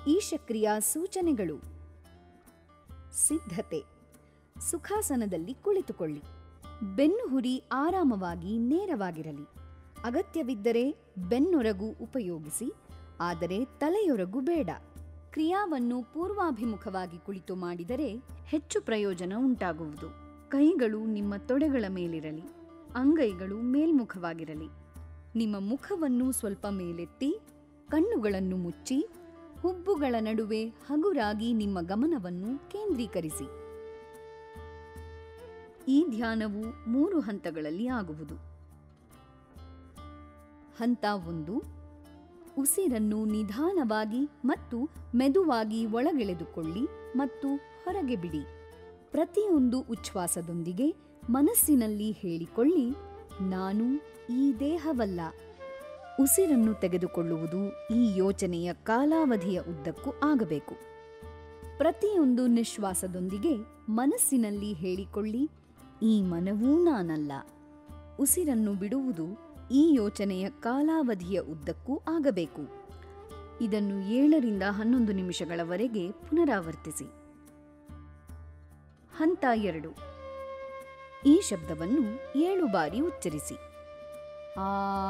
ಈಶಕ್ರಿಯಾ ಸೂಚನೆಗಳು ಸಿದ್ಧತೆ ಸುಖಾಸನದಲ್ಲಿ ಕುಳಿತುಕೊಳ್ಳಿ ಬೆನ್ನು ಹುರಿ ಆರಾಮವಾಗಿ ನೇರವಾಗಿರಲಿ ಅಗತ್ಯವಿದ್ದರೆ ಬೆನ್ನೊರಗು ಉಪಯೋಗಿಸಿ ಆದರೆ ತಲೆಯೊರಗು ಬೇಡ ಕ್ರಿಯಾವನ್ನು ಪೂರ್ವಾಭಿಮುಖವಾಗಿ ಕುಳಿತು ಮಾಡಿದರೆ ಹೆಚ್ಚು ಪ್ರಯೋಜನ ಉಂಟಾಗುವುದು ಕೈಗಳು ನಿಮ್ಮ ತೊಡೆಗಳ ಮೇಲಿರಲಿ ಅಂಗೈಗಳು ಮೇಲ್ಮುಖವಾಗಿರಲಿ ನಿಮ್ಮ ಮುಖವನ್ನು ಸ್ವಲ್ಪ ಮೇಲೆತ್ತಿ ಕಣ್ಣುಗಳನ್ನು ಮುಚ್ಚಿ ಹುಬ್ಬುಗಳ ನಡುವೆ ಹಗುರಾಗಿ ನಿಮ್ಮ ಗಮನವನ್ನು ಕೇಂದ್ರೀಕರಿಸಿ ಈ ಧ್ಯಾನವು ಮೂರು ಹಂತಗಳಲ್ಲಿ ಆಗುವುದು ಹಂತ ಒಂದು ಉಸಿರನ್ನು ನಿಧಾನವಾಗಿ ಮತ್ತು ಮೆದುವಾಗಿ ಒಳಗೆಳೆದುಕೊಳ್ಳಿ ಮತ್ತು ಹೊರಗೆ ಬಿಡಿ ಪ್ರತಿಯೊಂದು ಉಚ್ಛ್ವಾಸದೊಂದಿಗೆ ಮನಸ್ಸಿನಲ್ಲಿ ಹೇಳಿಕೊಳ್ಳಿ ನಾನು ಈ ದೇಹವಲ್ಲ ಉಸಿರನ್ನು ತೆಗೆದುಕೊಳ್ಳುವುದು ಈ ಯೋಚನೆಯ ಕಾಲಾವಧಿಯ ಉದ್ದಕ್ಕೂ ಆಗಬೇಕು ಪ್ರತಿಯೊಂದು ನಿಶ್ವಾಸದೊಂದಿಗೆ ಮನಸ್ಸಿನಲ್ಲಿ ಹೇಳಿಕೊಳ್ಳಿ ಈ ಮನವೂ ನಾನಲ್ಲ ಉಸಿರನ್ನು ಬಿಡುವುದು ಈ ಯೋಚನೆಯ ಕಾಲಾವಧಿಯ ಉದ್ದಕ್ಕೂ ಆಗಬೇಕು ಇದನ್ನು ಏಳರಿಂದ ಹನ್ನೊಂದು ನಿಮಿಷಗಳವರೆಗೆ ಪುನರಾವರ್ತಿಸಿ ಹಂತ ಎರಡು ಈ ಶಬ್ದವನ್ನು ಏಳು ಬಾರಿ ಉಚ್ಚರಿಸಿ ಆ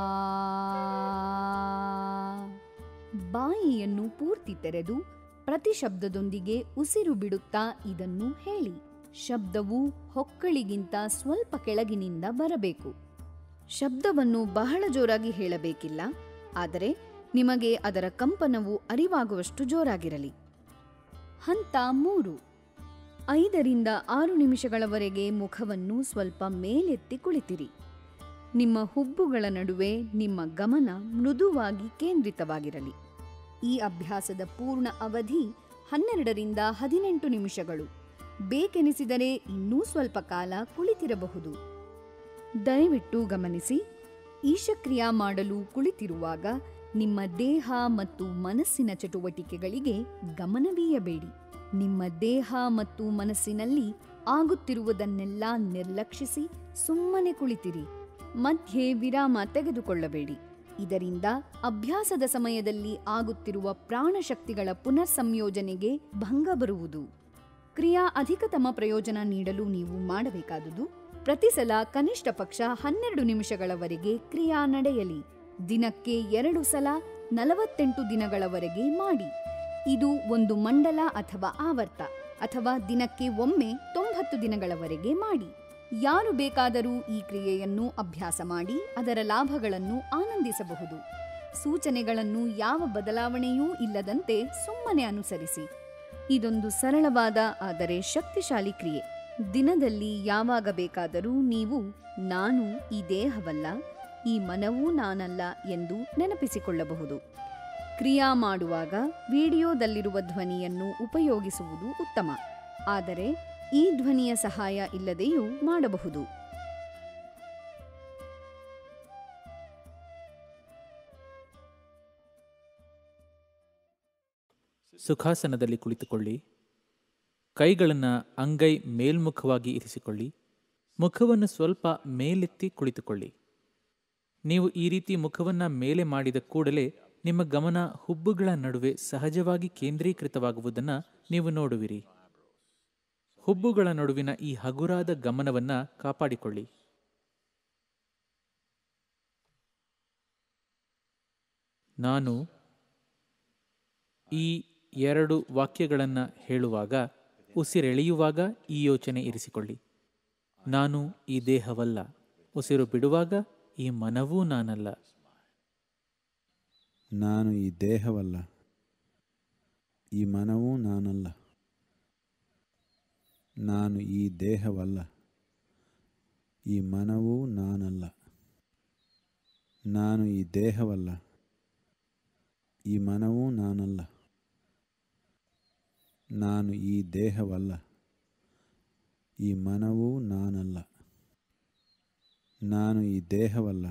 ಬಾಯಿಯನ್ನು ಪೂರ್ತಿ ತೆರೆದು ಪ್ರತಿ ಶಬ್ದದೊಂದಿಗೆ ಉಸಿರು ಬಿಡುತ್ತಾ ಇದನ್ನು ಹೇಳಿ ಶಬ್ದವು ಹೊಕ್ಕಳಿಗಿಂತ ಸ್ವಲ್ಪ ಕೆಳಗಿನಿಂದ ಬರಬೇಕು ಶಬ್ದವನ್ನು ಬಹಳ ಜೋರಾಗಿ ಹೇಳಬೇಕಿಲ್ಲ ಆದರೆ ನಿಮಗೆ ಅದರ ಕಂಪನವು ಅರಿವಾಗುವಷ್ಟು ಜೋರಾಗಿರಲಿ ಹಂತ ಮೂರು ಐದರಿಂದ ಆರು ನಿಮಿಷಗಳವರೆಗೆ ಮುಖವನ್ನು ಸ್ವಲ್ಪ ಮೇಲೆತ್ತಿ ಕುಳಿತಿರಿ ನಿಮ್ಮ ಹುಬ್ಬುಗಳ ನಡುವೆ ನಿಮ್ಮ ಗಮನ ಮೃದುವಾಗಿ ಕೇಂದ್ರಿತವಾಗಿರಲಿ ಈ ಅಭ್ಯಾಸದ ಪೂರ್ಣ ಅವಧಿ ಹನ್ನೆರಡರಿಂದ ಹದಿನೆಂಟು ನಿಮಿಷಗಳು ಬೇಕೆನಿಸಿದರೆ ಇನ್ನೂ ಸ್ವಲ್ಪ ಕಾಲ ಕುಳಿತಿರಬಹುದು ದಯವಿಟ್ಟು ಗಮನಿಸಿ ಈಶಕ್ರಿಯಾ ಮಾಡಲು ಕುಳಿತಿರುವಾಗ ನಿಮ್ಮ ದೇಹ ಮತ್ತು ಮನಸ್ಸಿನ ಚಟುವಟಿಕೆಗಳಿಗೆ ಗಮನವೀಯಬೇಡಿ ನಿಮ್ಮ ದೇಹ ಮತ್ತು ಮನಸ್ಸಿನಲ್ಲಿ ಆಗುತ್ತಿರುವುದನ್ನೆಲ್ಲ ನಿರ್ಲಕ್ಷಿಸಿ ಸುಮ್ಮನೆ ಕುಳಿತಿರಿ ಮಧ್ಯೆ ವಿರಾಮ ತೆಗೆದುಕೊಳ್ಳಬೇಡಿ ಇದರಿಂದ ಅಭ್ಯಾಸದ ಸಮಯದಲ್ಲಿ ಆಗುತ್ತಿರುವ ಪ್ರಾಣಶಕ್ತಿಗಳ ಪುನರ್ ಸಂಯೋಜನೆಗೆ ಭಂಗ ಬರುವುದು ಕ್ರಿಯಾ ಅಧಿಕತಮ ಪ್ರಯೋಜನ ನೀಡಲು ನೀವು ಮಾಡಬೇಕಾದುದು ಪ್ರತಿ ಸಲ ಕನಿಷ್ಠ ಪಕ್ಷ ಹನ್ನೆರಡು ನಿಮಿಷಗಳವರೆಗೆ ಕ್ರಿಯಾ ನಡೆಯಲಿ ದಿನಕ್ಕೆ ಎರಡು ಸಲ ನಲವತ್ತೆಂಟು ದಿನಗಳವರೆಗೆ ಮಾಡಿ ಇದು ಒಂದು ಮಂಡಲ ಅಥವಾ ಆವರ್ತ ಅಥವಾ ದಿನಕ್ಕೆ ಒಮ್ಮೆ ತೊಂಬತ್ತು ದಿನಗಳವರೆಗೆ ಮಾಡಿ ಯಾರು ಬೇಕಾದರೂ ಈ ಕ್ರಿಯೆಯನ್ನು ಅಭ್ಯಾಸ ಮಾಡಿ ಅದರ ಲಾಭಗಳನ್ನು ಆನಂದಿಸಬಹುದು ಸೂಚನೆಗಳನ್ನು ಯಾವ ಬದಲಾವಣೆಯೂ ಇಲ್ಲದಂತೆ ಸುಮ್ಮನೆ ಅನುಸರಿಸಿ ಇದೊಂದು ಸರಳವಾದ ಆದರೆ ಶಕ್ತಿಶಾಲಿ ಕ್ರಿಯೆ ದಿನದಲ್ಲಿ ಯಾವಾಗ ಬೇಕಾದರೂ ನೀವು ನಾನು ಈ ದೇಹವಲ್ಲ ಈ ಮನವೂ ನಾನಲ್ಲ ಎಂದು ನೆನಪಿಸಿಕೊಳ್ಳಬಹುದು ಕ್ರಿಯಾ ಮಾಡುವಾಗ ವಿಡಿಯೋದಲ್ಲಿರುವ ಧ್ವನಿಯನ್ನು ಉಪಯೋಗಿಸುವುದು ಉತ್ತಮ ಆದರೆ ಈ ಧ್ವನಿಯ ಸಹಾಯ ಇಲ್ಲದೆಯೂ ಮಾಡಬಹುದು ಸುಖಾಸನದಲ್ಲಿ ಕುಳಿತುಕೊಳ್ಳಿ ಕೈಗಳನ್ನು ಅಂಗೈ ಮೇಲ್ಮುಖವಾಗಿ ಇರಿಸಿಕೊಳ್ಳಿ ಮುಖವನ್ನು ಸ್ವಲ್ಪ ಮೇಲೆತ್ತಿ ಕುಳಿತುಕೊಳ್ಳಿ ನೀವು ಈ ರೀತಿ ಮುಖವನ್ನು ಮೇಲೆ ಮಾಡಿದ ಕೂಡಲೇ ನಿಮ್ಮ ಗಮನ ಹುಬ್ಬುಗಳ ನಡುವೆ ಸಹಜವಾಗಿ ಕೇಂದ್ರೀಕೃತವಾಗುವುದನ್ನು ನೀವು ನೋಡುವಿರಿ ಹುಬ್ಬುಗಳ ನಡುವಿನ ಈ ಹಗುರಾದ ಗಮನವನ್ನು ಕಾಪಾಡಿಕೊಳ್ಳಿ ನಾನು ಈ ಎರಡು ವಾಕ್ಯಗಳನ್ನು ಹೇಳುವಾಗ ಉಸಿರೆಳೆಯುವಾಗ ಈ ಯೋಚನೆ ಇರಿಸಿಕೊಳ್ಳಿ ನಾನು ಈ ದೇಹವಲ್ಲ ಉಸಿರು ಬಿಡುವಾಗ ಈ ಮನವೂ ನಾನಲ್ಲ ನಾನು ಈ ದೇಹವಲ್ಲ ಈ ಮನವೂ ನಾನಲ್ಲ ನಾನು ಈ ದೇಹವಲ್ಲ ಈ ಮನವೂ ನಾನಲ್ಲ ನಾನು ಈ ದೇಹವಲ್ಲ ಈ ಮನವೂ ನಾನಲ್ಲ ನಾನು ಈ ದೇಹವಲ್ಲ ಈ ಮನವೂ ನಾನಲ್ಲ ನಾನು ಈ ದೇಹವಲ್ಲ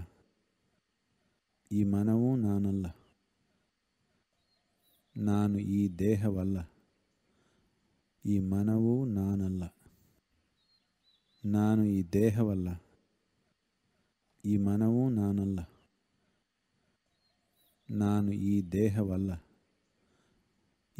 ಈ ಮನವೂ ನಾನಲ್ಲ ನಾನು ಈ ದೇಹವಲ್ಲ ಈ ಮನವೂ ನಾನಲ್ಲ ನಾನು ಈ ದೇಹವಲ್ಲ ಈ ಮನವೂ ನಾನಲ್ಲ ನಾನು ಈ ದೇಹವಲ್ಲ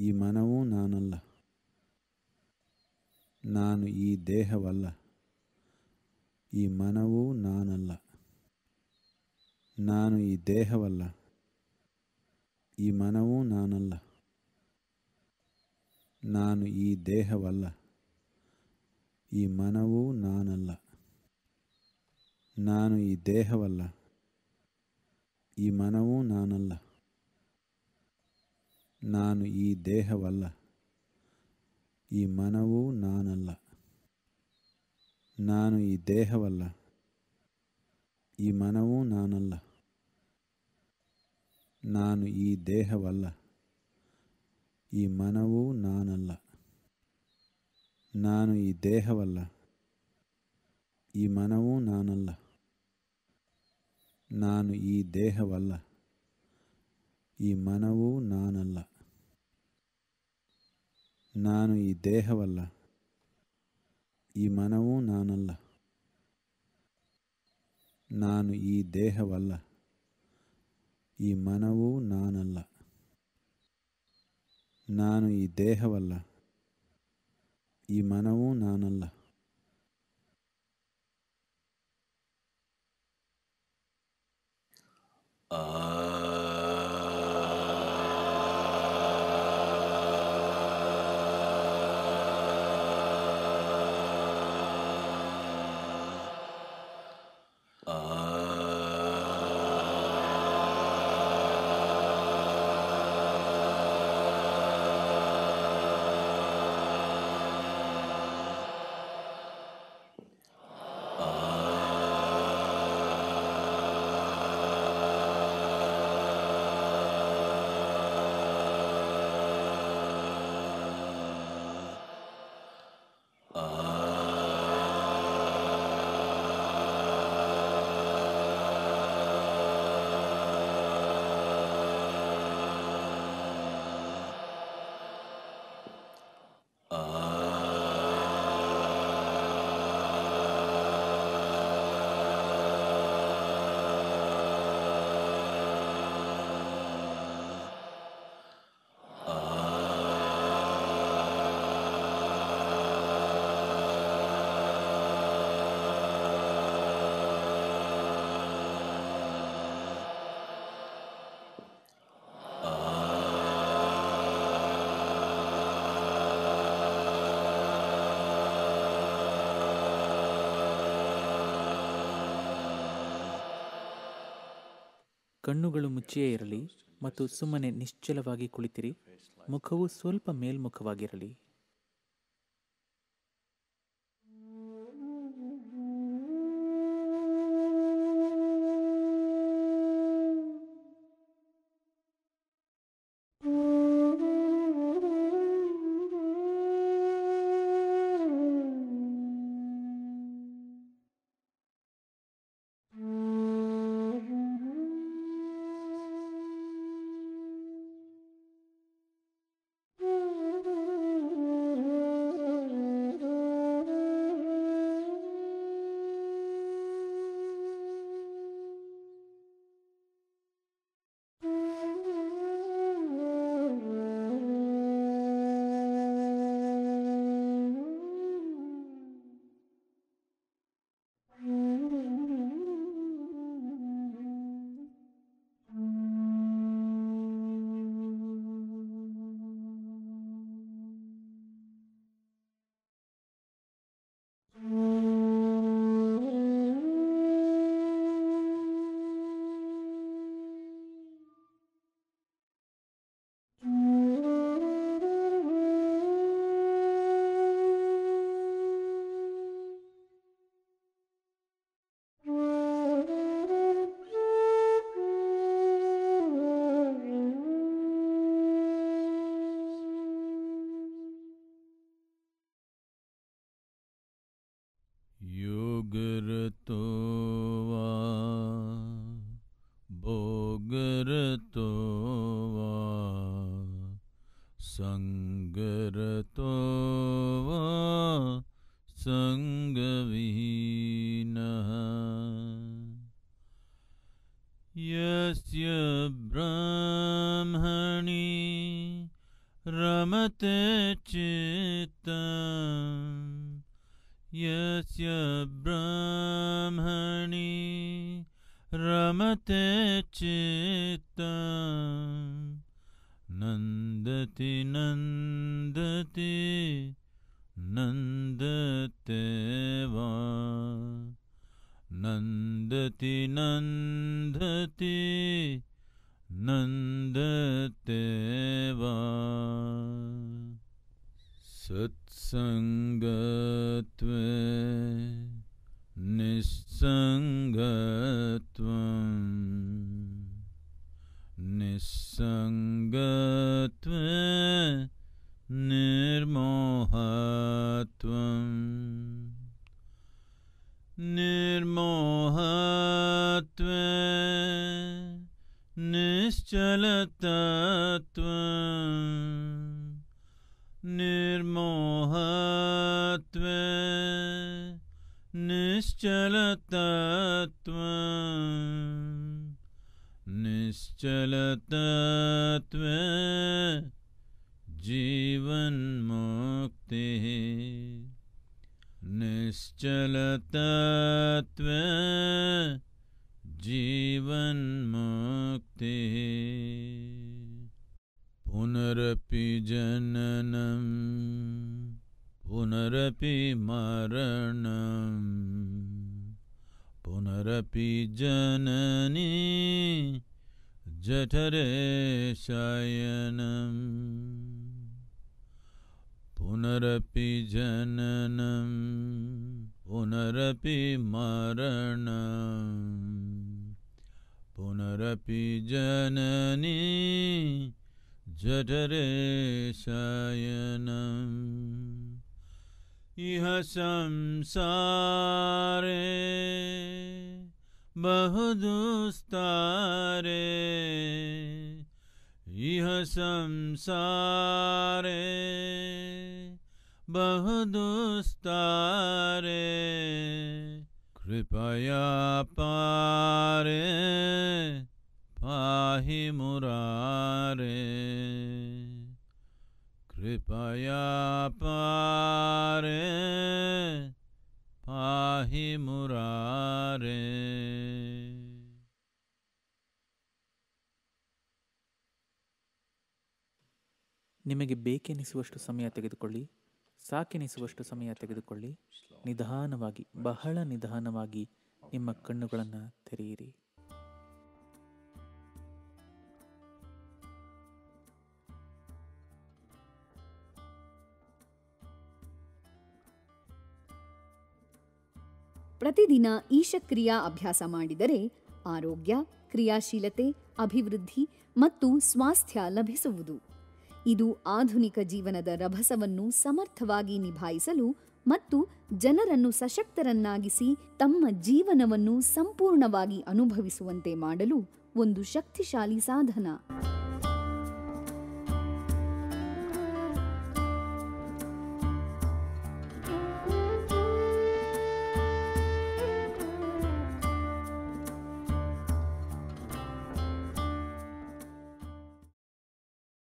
ಈ ಮನವೂ ನಾನಲ್ಲ ನಾನು ಈ ದೇಹವಲ್ಲ ಈ ಮನವೂ ನಾನಲ್ಲ ನಾನು ಈ ದೇಹವಲ್ಲ ಈ ಮನವೂ ನಾನಲ್ಲ ನಾನು ಈ ದೇಹವಲ್ಲ ಈ ಮನವೂ ನಾನಲ್ಲ ನಾನು ಈ ದೇಹವಲ್ಲ ಈ ಮನವೂ ನಾನಲ್ಲ ನಾನು ಈ ದೇಹವಲ್ಲ ಈ ಮನವೂ ನಾನಲ್ಲ ನಾನು ಈ ದೇಹವಲ್ಲ ಈ ಮನವೂ ನಾನಲ್ಲ ನಾನು ಈ ದೇಹವಲ್ಲ ಈ ಮನವೂ ನಾನಲ್ಲ ನಾನು ಈ ದೇಹವಲ್ಲ ಈ ಮನವೂ ನಾನಲ್ಲ ನಾನು ಈ ದೇಹವಲ್ಲ ಈ ಮನವೂ ನಾನಲ್ಲ ನಾನು ಈ ದೇಹವಲ್ಲ ಈ ಮನವೂ ನಾನಲ್ಲ ನಾನು ಈ ದೇಹವಲ್ಲ ಈ ಮನವೂ ನಾನಲ್ಲ ನಾನು ಈ ದೇಹವಲ್ಲ ಈ ಮನವೂ ನಾನಲ್ಲ ಕಣ್ಣುಗಳು ಮುಚ್ಚಿಯೇ ಇರಲಿ ಮತ್ತು ಸುಮ್ಮನೆ ನಿಶ್ಚಲವಾಗಿ ಕುಳಿತಿರಿ ಮುಖವು ಸ್ವಲ್ಪ ಮೇಲ್ಮುಖವಾಗಿರಲಿ Mm-hmm. रमते चित्तं नन्दति नन्दति नन्दते वा नन्दति नन्दति नन्दते वा सत्सङ्गत्वे निस्सङ्गत्वम् निस्सङ्गत्वे निर्मोहत्वम् निर्मोहत्वे निश्चलतत्वम् निर्मोहत्वे निश्चलतत्वम् निश्चलतत्वे जीवन्मुक्तिः निश्चलतत्वे जीवन्मुक्तिः पुनरपि जननं पुनरपि मरणम् पुनरपि जननी जठरे शयनम् पुनरपि जननं पुनरपि मरणम् पुनरपि जननी जठरे शयनम् इह संसारे बहुदुस्तारे इह संसारे बहुदुस्तारे कृपया पारे पाहि मुरारे कृपया पारे पाहि मुरारे ನಿಮಗೆ ಬೇಕೆನಿಸುವಷ್ಟು ಸಮಯ ತೆಗೆದುಕೊಳ್ಳಿ ಸಾಕೆನಿಸುವಷ್ಟು ಸಮಯ ತೆಗೆದುಕೊಳ್ಳಿ ನಿಧಾನವಾಗಿ ಬಹಳ ನಿಧಾನವಾಗಿ ನಿಮ್ಮ ಕಣ್ಣುಗಳನ್ನು ತೆರೆಯಿರಿ ಪ್ರತಿದಿನ ಈಶಕ್ರಿಯಾ ಅಭ್ಯಾಸ ಮಾಡಿದರೆ ಆರೋಗ್ಯ ಕ್ರಿಯಾಶೀಲತೆ ಅಭಿವೃದ್ಧಿ ಮತ್ತು ಸ್ವಾಸ್ಥ್ಯ ಲಭಿಸುವುದು ಇದು ಆಧುನಿಕ ಜೀವನದ ರಭಸವನ್ನು ಸಮರ್ಥವಾಗಿ ನಿಭಾಯಿಸಲು ಮತ್ತು ಜನರನ್ನು ಸಶಕ್ತರನ್ನಾಗಿಸಿ ತಮ್ಮ ಜೀವನವನ್ನು ಸಂಪೂರ್ಣವಾಗಿ ಅನುಭವಿಸುವಂತೆ ಮಾಡಲು ಒಂದು ಶಕ್ತಿಶಾಲಿ ಸಾಧನ